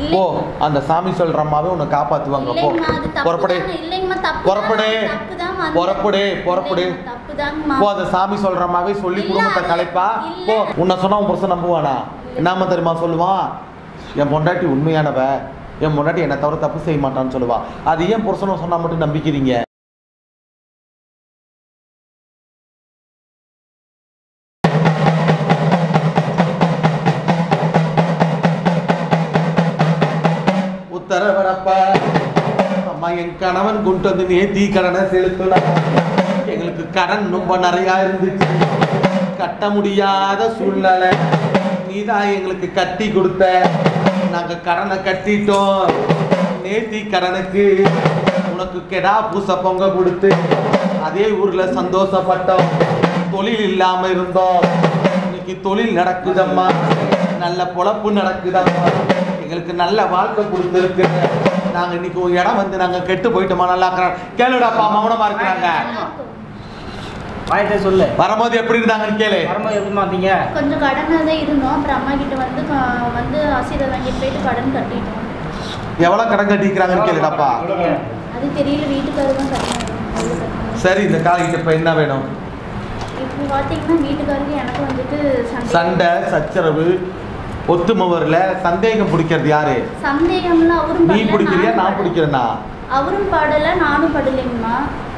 இல்லை. ஓ அந்த சாமி சொல்ற அம்மாவே உன்னை காப்பாத்துவாங்க போ இல்லைங்கம்மா, அது தப்பு புறப்படு தாங்க. இல்லைங்கம்மா, தப்பு புறப்படு. தான், தப்பு தாங்கம்மா. அது புறப்படு, புறப்படு. இல்லைங்கம்மா, தப்புதாங்கம்மா. போ அந்த சாமி சொல்ற அம்மாவே சொல்லி இல்ல, குடும்பத்தை அது- கலைப்பா இல்ல. போ உன்னை சொன்னா உன் புருஷன் நம்புவானா என்னம்மா தெரியுமா சொல்லுவான் என் பொண்டாட்டி உண்மையானவ என் பொண்டாட்டி என்னை தவிர தப்பு செய்ய மாட்டான்னு சொல்லுவா அது ஏன் புருஷனும் சொன்னா மட்டும் நம்பிக்கிறீங்க உத்தரவரப்பா அம்மா என் கணவன் கொண்டு வந்து நேத்தி கடனை செலுத்தினா எங்களுக்கு கடன் ரொம்ப நிறையா இருந்துச்சு கட்ட முடியாத சூழ்நிலை நீதான் எங்களுக்கு கட்டி கொடுத்த நாங்க கடனை கட்டிட்டோம் நேத்தி கடனுக்கு உனக்கு கெடா பூச பொங்க கொடுத்து அதே ஊர்ல சந்தோஷப்பட்டோம் தொழில் இல்லாம இருந்தோம் இன்னைக்கு தொழில் நடக்குதம்மா நல்ல பொழப்பு நடக்குதம்மா எங்களுக்கு நல்ல வாழ்க்கை கொடுத்துருக்கு நாங்க இன்னைக்கு ஒரு இடம் வந்து நாங்க கெட்டு போயிட்டோமா நல்லா இருக்கிறோம் கேளுடாப்பா மௌனமா இருக்கிறாங்க வாயத்தை சொல்லு வரும்போது எப்படி இருந்தாங்கன்னு கேளு வரும்போது எப்படி மாத்தீங்க கொஞ்சம் கடனாக தான் இருந்தோம் அப்புறம் அம்மா கிட்ட வந்து க- வந்து ஆசீர்வாதம் வாங்கிட்டு போயிட்டு கடன் கட்டிட்டோம் எவ்வளவு கடன் கட்டிக்கிறாங்கன்னு கேளுடாப்பா அது தெரியல வீட்டுக்காரர் தான் கட்டினாரு அவ்வளவு கட்டினாரு. சரி இந்த காலைக்கு இப்ப என்ன வேணும் இப்போ பார்த்தீங்கன்னா வீட்டுக்காரருக்கு எனக்கு வந்துட்டு சண்டை சச்சரவு ஒத்துமை வரல சந்தேகம் பிடிக்கிறது யாரு சந்தேகம்லாம் அவரும் நீ படல, பிடிக்கிறியா நானும் நான் படல. பிடிக்கிறேனா அவரும் பாடல நானும் படலைங்கம்மா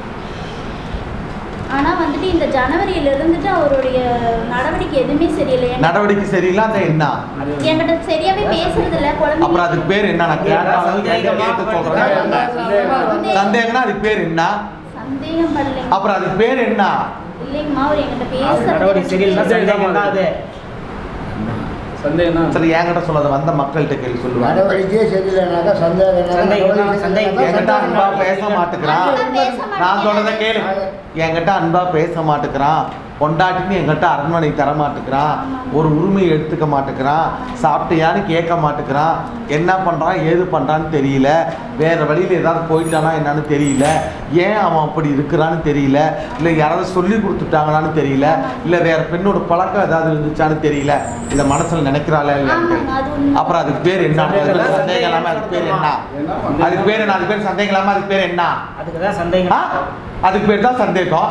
ஆனா வந்துட்டு இந்த ஜனவரியில இருந்துட்டு அவருடைய நடவடிக்கை எதுவுமே சரியில்லை என்கிட்ட- நடவடிக்கை சரியில்லை அந்த என்ன என்கிட்ட சரியாவே பேசுறது இல்ல குழந்தை அப்புறம் அதுக்கு பேர் என்ன நான் கேட்டாலும் கேட்டு கேட்டு சொல்றேன் சந்தேகம்னா அதுக்கு பேர் என்ன சந்தேகம் படலைங்க அப்புறம் அதுக்கு பேர் என்ன இல்லைங்கம்மா அவர் என்கிட்ட நடவடிக்கை பேசுறது சரியில்லைன்னா சந்தேகம் தான் அது சந்தேகம் சரி என்கிட்ட சொல்லாத வந்த மக்கள்கிட்ட கேள்வி சொல்லுவாங்க நடவடிக்கையே சரியில்லைனாக்கா சந்தேகம் சந்தேகம், சந்தேகம். என்கிட்ட அன்பா பேச மாட்டேங்கிறான் பேச நான் சொல்றத மாட்டேங்கிறாரு. கேளு என்கிட்ட அன்பா பேச மாட்டேங்கிறான் பொண்டாட்டின்னு என்கிட்ட அரண்மனை தர மாட்டேங்கிறான் ஒரு உரிமையை எடுத்துக்க மாட்டேங்கிறான் சாப்பிட்டியான்னு கேட்க மாட்டேங்கிறான் என்ன பண்றான் ஏது பண்றான்னு தெரியல வேற வழியில ஏதாவது போயிட்டானா என்னன்னு தெரியல ஏன் அவன் அப்படி இருக்கிறான்னு தெரியல இல்ல யாராவது சொல்லி கொடுத்துட்டாங்களான்னு தெரியல இல்ல வேற பெண்ணோட பழக்கம் ஏதாவது இருந்துச்சான்னு தெரியல இத மனசுல நினைக்கிறாளா இல்லையான்னு ஆமாங்க, தெரியல. அது உண்மை. அப்புறம் அதுக்கு பேர் என்ன அதுக்கு சந்தேகம் இல்லாம அதுக்கு பேர் என்ன அதுக்கு பேர் என்ன அதுக்கு பேர் சந்தேகம் இல்லாம அதுக்கு பேர் என்ன அதுக்கு தான் சந்தேகம் ஆ? அதுக்கு பேர் தான் சந்தேகம்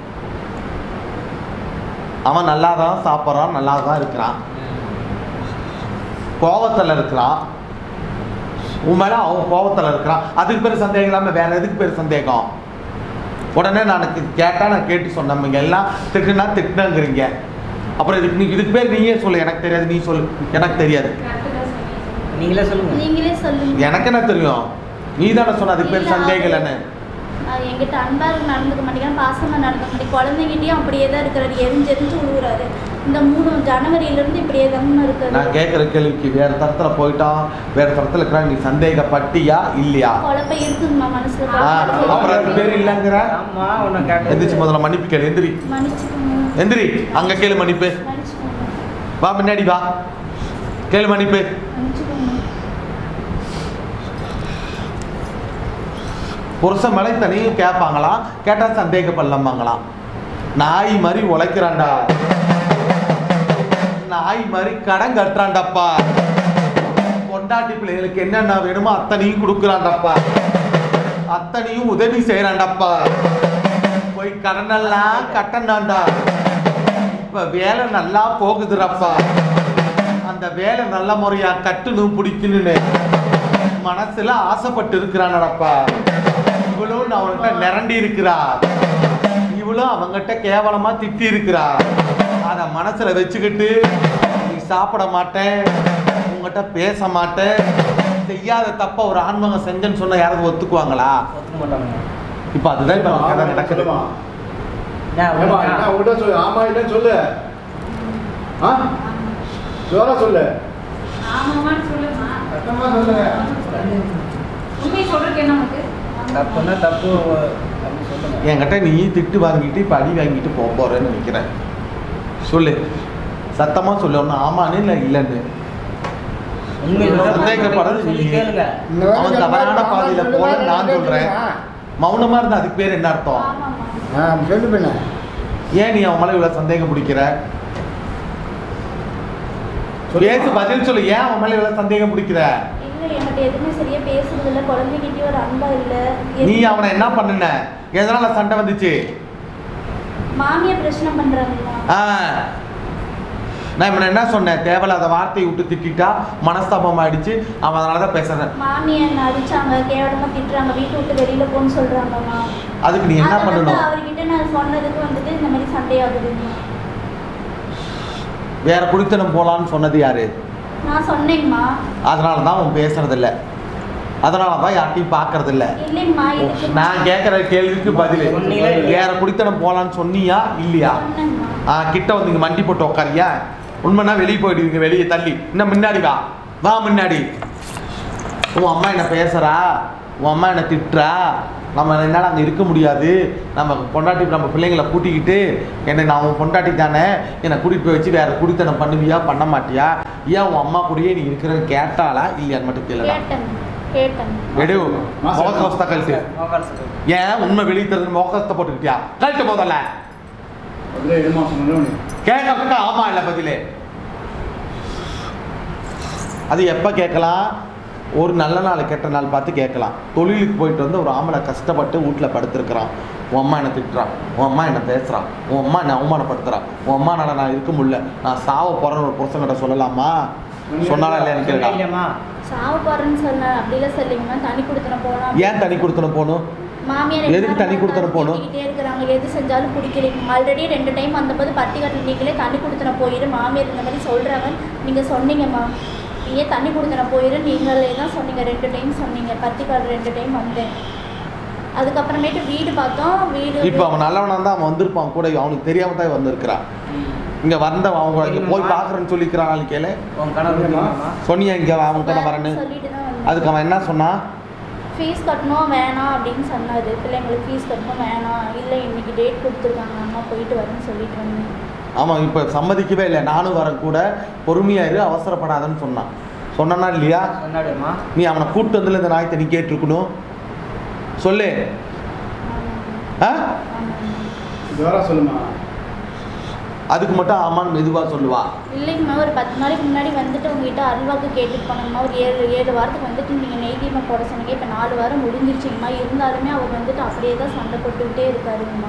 அவன் நல்லா தான் சாப்பிட்றான் நல்லா தான் இருக்கிறான் கோவத்தில் இருக்கிறான் உன் மேல அவன் கோவத்தில் இருக்கிறான் அதுக்கு பேர் சந்தேகம் இல்லாமல் வேற எதுக்கு பேர் சந்தேகம் உடனே நான் கேட்டால் நான் கேட்டு சொன்னேன் இங்க எல்லாம் திட்டுனா திட்டுனங்கிறீங்க அப்புறம் இதுக்கு நீ இதுக்கு பேர் நீயே சொல்லு எனக்கு தெரியாது நீ சொல்லு எனக்கு தெரியாது நீங்களே சொல்லுங்க நீங்களே சொல்லுங்க எனக்கு என்ன தெரியும் நீ தானே சொன்ன அதுக்கு பேர் இல்ல, சந்தேகம் அது- இல்லைன்னு அது என்கிட்ட அன்பா நடந்துக்க மாட்டேங்கிறான் பாசமா நடந்துக்க மாட்டேங்க குழந்தைங்கிட்டயும் அப்படியே தான் இருக்கிறாரு எரிஞ்சு எரிஞ்சு விழுகுறாரு இந்த மூணு ஜனவரியில இருந்து இப்படியே தான் நான் இருக்காரு கேட்குற கேள்விக்கு வேற தரத்துல போயிட்டான் வேற தரத்துல இருக்கிறான் நீ சந்தேகப்பட்டியா இல்லையா குழப்பம் இருக்குங்கம்மா மனசுல ஆ, அப்புறம் அதுக்கு பேர் இல்லைங்கிற ஆமா உன்னை கேட்டு எந்திரிச்சு முதல்ல மன்னிப்பு கேளு எந்திரி மன்னிச்சுக்கோங்க எந்திரி அங்க கேளு மன்னிப்பு மன்னிச்சுக்கோங்க வா முன்னாடி வா கேளு மன்னிப்பு மன்னிச்சுக்கோங்க புருஷன் மேலே தனியும் கேட்பாங்களாம் கேட்டா சந்தேகப்படலாமாங்களாம் நாய் மாதிரி உழைக்கிறான்டா நாய் மாதிரி கடன் கட்டுறான்டாப்பா பொண்டாட்டி பிள்ளைகளுக்கு என்னென்ன வேணுமோ அத்தனையும் கொடுக்குறான்டாப்பா அத்தனையும் உதவி செய்யறான்டாப்பா போய் கடனெல்லாம் கட்டண்டாண்டா இப்ப வேலை நல்லா போகுதுறப்பா அந்த வேலை நல்ல முறையா கட்டணும் பிடிக்கணும்னு மனசுல ஆசைப்பட்டு இருக்கிறானடப்பா இவளும் நான் அவன்கிட்ட நிரண்டி இருக்கிறா இவளும் அவங்கிட்ட கேவலமா திட்டி இருக்கிறா அத மனசுல வச்சுக்கிட்டு நீ சாப்பிட மாட்டேன் உங்ககிட்ட பேச மாட்டேன் செய்யாத தப்ப ஒரு ஆண்மகன் செஞ்சேன்னு சொன்னா யாராவது ஒத்துக்குவாங்களா ஒத்துக்க மாட்டாங்க இப்ப அதுதான் இப்ப அந்த கதை நடக்குது சொல்லுமா ஏன் ஏமா உண்மையா? என்ன உங்கள்கிட்ட சொல்லு ஆமா இல்லைன்னு சொல்லு ஆ ஜோரா சொல்லு ஆமாமான்னு சொல்லுமா சத்தமா சொல்லுங்க உண்மை சொல்றதுக்கு என்ன உனக்கு தப்புன்னா தப்பு அப்படின்னு சொல்லுங்க என்கிட்ட நீ திட்டு வாங்கிட்டு இப்ப அடி வாங்கிட்டு போக போறேன்னு நினைக்கிறேன் சொல்லு சத்தமா சொல்லு ஒன்று ஆமான்னு இல்லை இல்லைன்னு உண்மை சொல்றேன். சந்தேகப்படுறது சொல்லி நீ. கேளுங்க அவன் தவறான பாதையில போல நான் சொல்றேன் மௌனமா இருந்தா அதுக்கு பேர் என்ன அர்த்தம் ஆமாம்மா ஆ சொல்லு பண்ண ஏன் நீ அவன் மேல இவ்வளவு சந்தேகம் பிடிக்கிற பேசு பதில் சொல்லு ஏன் அவன் மேல இவ்வளவு சந்தேகம் பிடிக்கிற இல்ல வந்துட்டு என்கிட்ட எதுவுமே சரியா பேசுறது இல்ல குழந்தைகிட்டயும் ஒரு அன்பா இல்ல நீ அவனை என்ன பண்ணுன எதனால சண்டை வந்துச்சு மாமியா பிரச்சனை பண்றாங்கம்மா ஆ நான் இவனை என்ன சொன்னேன் தேவையில்லாத வார்த்தையை விட்டு திட்டிட்டா மனஸ்தாபம் ஆயிடுச்சு அவன் அதனால தான் பேசுறேன் மாமியா என்ன அடிச்சாங்க கேவலமா திட்டுறாங்க வீட்டு விட்டு வெளியில போன்னு சொல்றாங்கம்மா அதுக்கு நீ என்ன அதை வந்து பண்ணணும் அவர்கிட்ட நான் சொன்னதுக்கு வந்துட்டு இந்த மாதிரி சண்டையாகுதுங்க வேற குடித்தனம் போலான்னு சொன்னது யாரு நான் சொன்னேங்கம்மா அதனால தான் அவன் பேசுறது இல்ல அதனால தான் யார்ட்டையும் பார்க்கறது இல்ல இல்லைங்கம்மா இதுக்கு நான் கேட்குற கேள்விக்கு பதில் சொன்னீங்களா இல்லையா? வேற குடித்தனம் போலான்னு சொன்னியா இல்லையா சொன்னேங்கம்மா ஆ கிட்ட வந்து இங்க மண்டி போட்டு உட்காரியா உண்மைனா வெளியே போயிடுவீங்க வெளியே தள்ளி இன்னும் முன்னாடி வா வா முன்னாடி உன் அம்மா என்ன பேசுறா உன் அம்மா என்ன திட்டுறா நம்ம என்னால் அங்கே இருக்க முடியாது நம்ம பொண்டாட்டி நம்ம பிள்ளைங்களை கூட்டிக்கிட்டு என்னை நான் உன் பொண்டாட்டி தானே என்னை கூட்டிகிட்டு போய் வச்சு வேற குடித்தனம் பண்ணுவியா பண்ண மாட்டியா ஏன் உன் அம்மா கூடயே நீ இருக்கிறன்னு கேட்டாளா இல்லையான்னு மட்டும் கேளுடா கேட்டேன் கேட்டேன் எடு முகக்கவசத்தை கழட்டு மோகால் சார் ஏன் உண்மை வெளியே தெரிஞ்சு முகக்கவசத்தை போட்டுக்கிட்டியா கழட்டு முதல்ல அதில் என்ன சொன்னோம் கேட்கறதுக்கு ஆமா இல்லை பதிலே அது எப்போ கேட்கலாம் ஒரு நல்ல நாள் கெட்ட நாள் பார்த்து கேட்கலாம் தொழிலுக்கு போயிட்டு வந்து ஒரு ஆம்பளை கஷ்டப்பட்டு வீட்டில் படுத்திருக்கிறான் உன் அம்மா என்னை திட்டுறான் உன் அம்மா என்னை பேசுகிறான் உன் அம்மா என்னை அவமானப்படுத்துறான் உன் அம்மானால நான் இருக்க முடியல நான் சாவ போகிறேன்னு ஒரு புருஷன்கிட்ட சொல்லலாமா சொன்னாலா இல்லையா எனக்கு கேளுடா. இல்லையம்மா சாவு போறேன்னு சொன்னேன் அப்படிலாம் சொல்லிங்கம்மா தண்ணி கொடுத்துன போனா ஏன் தனி கொடுத்தனும் போகணும் மாமியார் எதுக்கு தண்ணி கொடுத்துன போகணும்? திட்டிக்கிட்டே இருக்கிறாங்க எது செஞ்சாலும் பிடிக்கிறீங்க ஆல்ரெடி ரெண்டு டைம் வந்தபோது பட்டி கட்டில் நீங்களே தண்ணி கொடுத்துன போயிரு மாமியார் இந்த மாதிரி சொல்றாங்க நீங்க சொன்னீங்கம்மா நீயே தண்ணி கொடுத்துன போயிரு நீங்களே தான் சொன்னீங்க ரெண்டு டைம் சொன்னீங்க பத்திக்காடு ரெண்டு டைம் வந்தேன் அதுக்கப்புறமேட்டு வீடு பார்த்தோம் வீடு இப்போ அவன் நல்லவனா தான் அவன் வந்திருப்பான் கூட அவனுக்கு தெரியாம தான் வந்திருக்கிறான் இங்கே வந்த அவங்க இங்கே போய் பார்க்குறேன்னு சொல்லிக்கிறான் நாளைக்கு கேளு உன் கணவர் தெரியுமாம்மா? சொன்னியா இங்கே அவன் கூட வரேன்னு சொல்லிட்டு தான் வந்தேன் அதுக்கு அவன் என்ன சொன்னான் ஃபீஸ் கட்டணும் வேணாம் அப்படின்னு சொன்னாரு பிள்ளைங்களுக்கு ஃபீஸ் கட்டணும் வேணாம் இல்லை இன்னைக்கு டேட் கொடுத்துருக்காங்க அம்மா போயிட்டு வரேன்னு சொல்லிட்டு வந்தேன் ஆமாம் இப்போ சம்மதிக்கவே இல்லை நானும் வரேன் கூட பொறுமையா இரு அவசரப்படாதன்னு சொன்னான் சொன்னானா இல்லையா சொன்னாடுமா நீ அவனை கூப்பிட்டு வந்துல இந்த நாயத்தை நீ கேட்டிருக்கணும் சொல்லு ஆ இது வர சொல்லுமா அதுக்கு மட்டும் ஆமான்னு மெதுவாக சொல்லுவா இல்லைங்கம்மா ஒரு பத்து நாளைக்கு முன்னாடி வந்துட்டு உங்ககிட்ட அல்வாக்கு கேட்டுட்டு போனோங்கம்மா ஒரு ஏழு ஏழு வாரத்துக்கு வந்துட்டு நீங்கள் நெய் தீபம் போட சொன்னீங்க இப்போ நாலு வாரம் முடிஞ்சிருச்சுங்கம்மா இருந்தாலுமே அவர் வந்துட்டு அப்படியே தான் சண்டை போட்டுக்கிட்டே இருக்காருங்கம்மா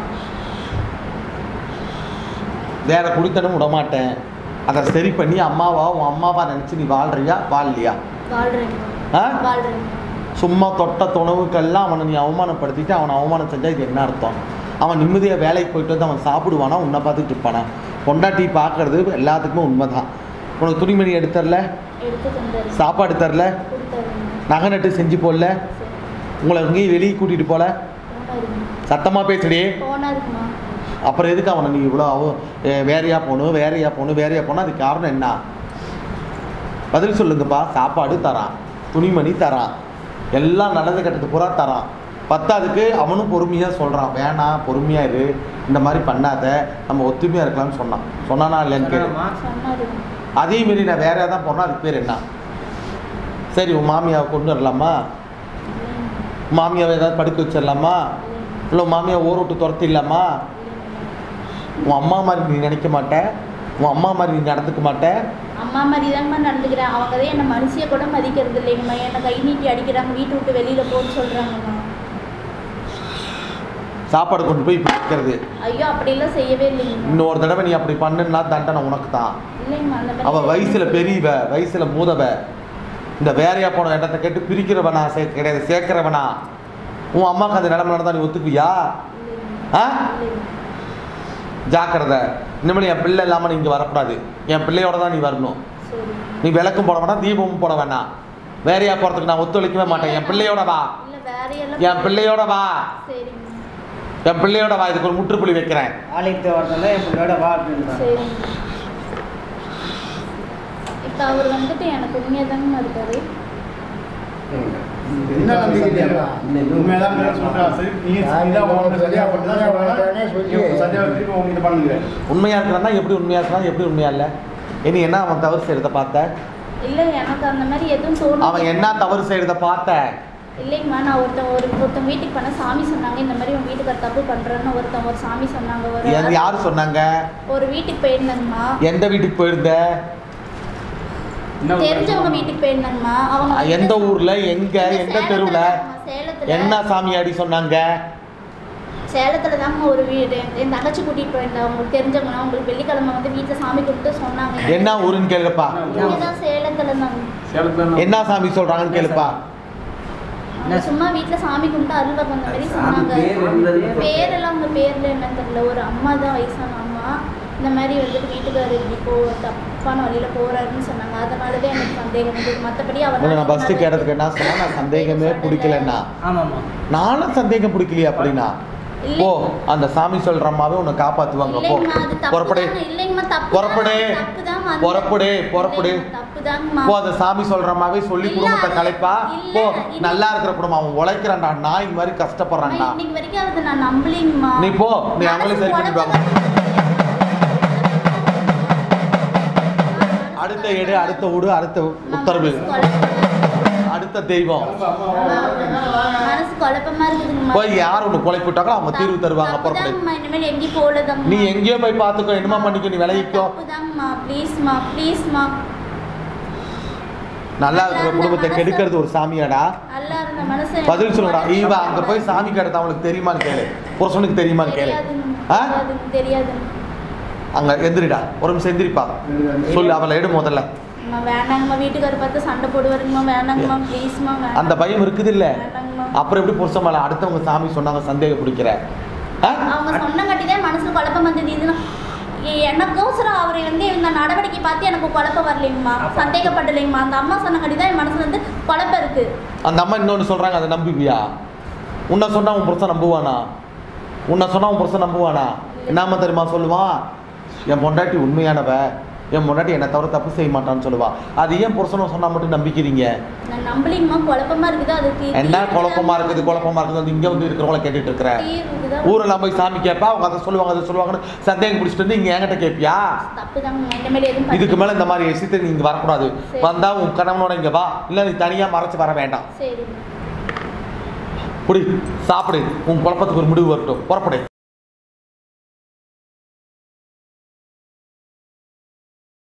வேற குடித்தனும் விட மாட்டேன் அதை சரி பண்ணி அம்மாவா உன் அம்மாவா நினச்சி நீ வாழ்றியா வாழலையா வாழ்றேங்கம்மா ஆ வாழ்றேங்கம்மா சும்மா தொட்ட துணவுக்கெல்லாம் அவனை நீ அவமானப்படுத்திட்டு அவனை அவமானம் செஞ்சா இது என்ன அர்த்தம் அவன் நிம்மதியாக வேலைக்கு போயிட்டு வந்து அவன் சாப்பிடுவானா உன்னை பார்த்துட்டு இருப்பானா பொண்டாட்டி பார்க்கறது எல்லாத்துக்குமே உண்மைதான் உனக்கு துணிமணி எடுத்தரல எடுத்து தந்தாரு சாப்பாடு தரல கொடுத்தாருங்கம்மா நகை நட்டு செஞ்சு போடல சரி உங்களை எங்கேயும் வெளியே கூட்டிகிட்டு போல போனாருங்கம்மா சத்தமாக பேசுடி போனாருங்கம்மா அப்புறம் எதுக்கு அவனை நீ இவ்வளோ அவ எ, வேறையா போகணும் வேறையா போகணும் வேறையா போகணும் அதுக்கு காரணம் என்ன பதில் சொல்லுங்கப்பா சாப்பாடு தரான் துணிமணி தரான் எல்லாம் நல்லது கெட்டது பூரா தரான் பத்தாதுக்கு அவனும் பொறுமையாக சொல்கிறான் வேணாம் பொறுமையாக இரு இந்த மாதிரி பண்ணாத நம்ம ஒத்துமையாக இருக்கலாம்னு சொன்னான் சொன்னானா இல்லைன்னு கேளு சொன்னாடுமா சொன்னாருங்க அதே மாரி நான் வேற ஏதாவது போனால் அதுக்கு பேர் என்ன சரி உன் மாமியாவை கொண்டு வரலாமா உன் மாமியாவை ஏதாவது படுக்க வச்சிடலாமா இல்லை உன் மாமியா ஊரை விட்டு துரத்திடலாமா உன் அம்மா மாதிரி நீ நினைக்க மாட்ட உன் அம்மா மாதிரி நீ நடந்துக்க மாட்ட அம்மா மாதிரி தாங்கம்மா நடந்துக்கிறேன் அவங்க தான் என்னை மனுஷியை கூட மதிக்கிறது இல்லைங்கம்மா என்னை கை நீட்டி அடிக்கிறாங்க வீட்டை விட்டு வெளியில் போன்னு சொல்கிறாங்கம்மா சாப்பாடு கொண்டு போய் இப்படி வைக்கிறது ஐயோ அப்படிலாம் செய்யவே இல்லைங்கம்மா இன்னொரு தடவை நீ அப்படி பண்ணுன்னா தண்டனை உனக்கு தான் இல்லைங்கம்மா அந்த மாதிரி அவ வயசுல பெரியவ வயசுல மூதவ இந்த வேறையா போன இடத்த கேட்டு பிரிக்கிறவனா சே கிடையாது சேர்க்கிறவனா உன் அம்மாவுக்கு அந்த நிலைமை நடந்தா நீ ஒத்துக்குவியா ஆ ஜாக்கிரதை இனிமேல் என் பிள்ளை இல்லாமல் நீ இங்கே வரக்கூடாது என் பிள்ளையோட தான் நீ வரணும் சரி நீ விளக்கும் போட வேணாம் தீபமும் போட வேணாம் வேறையா போகிறதுக்கு நான் ஒத்துழைக்கவே மாட்டேன் என் பிள்ளையோட வா இல்லை வேற எல்லாம் என் பிள்ளையோட வா சரிங்க என் பிள்ளையோட வா இதுக்கு ஒரு முற்றுப்புள்ளி வைக்கிறேன் ஆலயத்தை வரதுல என் பிள்ளையோட வா அப்படின்றாங்க சரிங்க இப்போ அவர் வந்துட்டு எனக்கு உண்மையாக தாங்கம்மா இருக்காரு என்ன நம்பிக்கிட்டீங்களா உண்மையதான் மேல சொல்றா சரி நீ இதான் உனக்கு சரியா பண்ணுதான் உடனே சொல்லி. சொல்றேன் சரியா திருப்பி உங்ககிட்ட பண்ணுங்க உண்மையாக இருக்கிறான்னா எப்படி உண்மையாக இருக்கிறான் எப்படி உண்மையா இல்லை இனி என்ன அவன் தவறு செய்கிறத பார்த்த இல்லை எனக்கு அந்த மாதிரி எதுவும் தோணும் அவன் என்ன தவறு செய்கிறத பார்த்த இல்லைங்கம்மா நான் ஒருத்தன் ஒரு ஒருத்தன் வீட்டுக்கு போனால் சாமி சொன்னாங்க இந்த மாதிரி உங்கள் வீட்டுக்கார தப்பு பண்ணுறேன்னு ஒருத்தன் ஒரு சாமி சொன்னாங்க ஒரு எந்த யார் சொன்னாங்க ஒரு வீட்டுக்கு போயிருந்தேங்கம்மா எந்த வீட்டுக்கு போயிருந்த என்ன தெரிஞ்சவங்க வீட்டுக்கு போயிருந்தாங்கம்மா அவங்க வந்து- எந்த ஊர்ல எங்க இங்க எந்த சேலத்துல தெருவுல தாங்கம்மா, சேலத்துல என்ன சாமியாடி சொன்னாங்க சேலத்துல தாங்க ஒரு வீடு என் தங்கச்சி கூட்டிட்டு போயிருந்தா உங்களுக்கு தெரிஞ்சவங்க உங்களுக்கு வெள்ளிக்கிழமை வந்து வீட்டுல சாமி கும்பிட்டு சொன்னாங்க என்ன ஊருன்னு கேளுப்பா இங்கதான் சேலத்துல தாங்க சேலத்துல என்ன சாமி சொல்றாங்கன்னு கேளுப்பா அவங்க சும்மா வீட்டுல சாமி கும்பிட்டு அருள் வந்த மாதிரி சொன்னாங்க பேரெல்லாம் உங்க பேர்ல என்னன்னு தெரியல ஒரு அம்மா தான் வயசான அம்மா இந்த மாதிரி வந்துட்டு வீட்டுக்காரர் இப்படி போ தப்பான வழியில போறாருன்னு சொன்னாங்க அதனாலவே எனக்கு சந்தேகம் வந்தது மத்தபடி உன்னை நான் ஃபர்ஸ்ட் அவர் கேட்டதுக்கு என்ன சொன்னா நான் சந்தேகமே பிடிக்கலன்னா ஆமாம்மா நானும் சந்தேகம் பிடிக்கலையா அப்படின்னா இல்லை. போ அந்த சாமி சொல்ற அம்மாவே உன்னை காப்பாத்துவாங்க போ இல்லைங்கம்மா, அது தப்பு புறப்படு தாங்க. இல்லைங்கம்மா, தப்பு புறப்படு. தாங்க, தப்பு தாங்க. அந்த- புறப்படு, புறப்படு. இல்லைங்கம்மா, தப்பு தாங்கம்மா. போ அந்த சாமி சொல்ற அம்மாவே சொல்லி இல்ல, குடும்பத்தை அது- கலைப்பா இல்ல, போ இது- நல்லா இருக்கிற குடும்பம் அவன் உழைக்கிறான்டா நான் இந்த மாதிரி அம்மா, கஷ்டப்படுறான்டா இன்னைக்கு வரைக்கும் அதை நான் நம்பலைங்கம்மா. நீ போ நீ அவங்களே சரி மனசு பண்ணிடுவாங்க அடுத்த எடு அடுத்த விடு அடுத்த உத்தரவு மனசு குழப்பமா- அடுத்த தெய்வம் மனசு குழப்பமா இருக்குதுங்கம்மா. போய் யார் ஒன்று கொலை போட்டாங்களோ அவங்க தீர்வு தருவாங்க புறப்படு தப்புதாங்கம்மா, இனிமேல் எங்கேயும் போகலதாங்கம்மா. நீ எங்கேயோ போய் பார்த்துக்கோ என்னமா பண்ணிக்கோ நீ விலகிக்கோ தப்புதாங்கம்மா, pleaseம்மா, pleaseம்மா. நல்லா இருக்கிற குடும்பத்தை கெடுக்கிறது ஒரு சாமியாடா நல்லா இருந்த மனசு பதில் சொல்லுடா இவ அங்க போய் சாமி கிடத்த அவனுக்கு தெரியுமான்னு கேளு புருஷனுக்கு தெரியுமான்னு கேளு தெரியாதுங்க, ஆ? தெரியாதுங்க, தெரியாதுங்க. அங்க எந்திரிடா ஒரு நிமிஷம் எந்திரிப்பா சொல்லு அவளை எடு முதல்ல அம்மா, வேண்டாங்கம்மா வீட்டுக்காரர் பார்த்து சண்டை போடுவாருங்கம்மா வேண்டாங்கம்மா ப்ளீஸ்மா அந்த பயம் இருக்குது இல்ல வேண்டாங்கம்மா அப்புறம் எப்படி புருஷன் மேல அடுத்தவங்க சாமி சொன்னாங்க சந்தேகம் பிடிக்கிற ஆ? அவங்க சொன்னங்காட்டி தான் மனசுல குழப்பம் வந்தது இதுனா எனக்கோசரம் அவரை வந்து இந்த நடவடிக்கை பார்த்து எனக்கு குழப்பம் வரலைங்கம்மா சந்தேகப்படலைங்கம்மா அந்த அம்மா சொன்னங்காட்டி தான் என் மனசுல வந்து குழப்பம் இருக்கு அந்த அம்மா இன்னொன்னு சொல்றாங்க அதை நம்புவியா உன்னை சொன்னா உன் புருஷன் நம்புவானா உன்னை சொன்னா உன் புருஷன் நம்புவானா என்னம்மா தெரியுமா சொல்லுவான் என் பொண்டாட்டி உண்மையானவ என் பொண்டாட்டி என்னை தவிர தப்பு செய்ய மாட்டான்னு சொல்லுவா அது ஏன் புருஷனை சொன்னா மட்டும் நம்பிக்கிறீங்க நான் நம்பலைங்கம்மா குழப்பமா இருக்குது அது தீ- என்ன தீர்வுக்கு குழப்பமா தான் இருக்குது குழப்பமா இருக்குது வந்து இங்க வந்து இருக்கிறவங்கள கேட்டுட்டு இருக்கிற தீர்வுக்கு தான் ஊரெல்லாம் போய் சாமி கேட்பா அவங்க அதை சொல்லுவாங்க அதை சொல்லுவாங்கன்னு சந்தேகம் பிடிச்சிட்டு வந்து இங்க என்கிட்ட கேட்பியா தப்புதாங்கம்மா இனிமேல் எதுவும் பண்ண- இதுக்கு மேல இந்த மாதிரி விஷயத்தை நீ இங்க வரக்கூடாது சரி. வந்தா உன் கணவனோட இங்க வா இல்ல நீ தனியா மறைச்சு வர வேண்டாம் சரிங்க குடி சாப்பிடு உன் குழப்பத்துக்கு ஒரு முடிவு வரட்டும் புறப்படு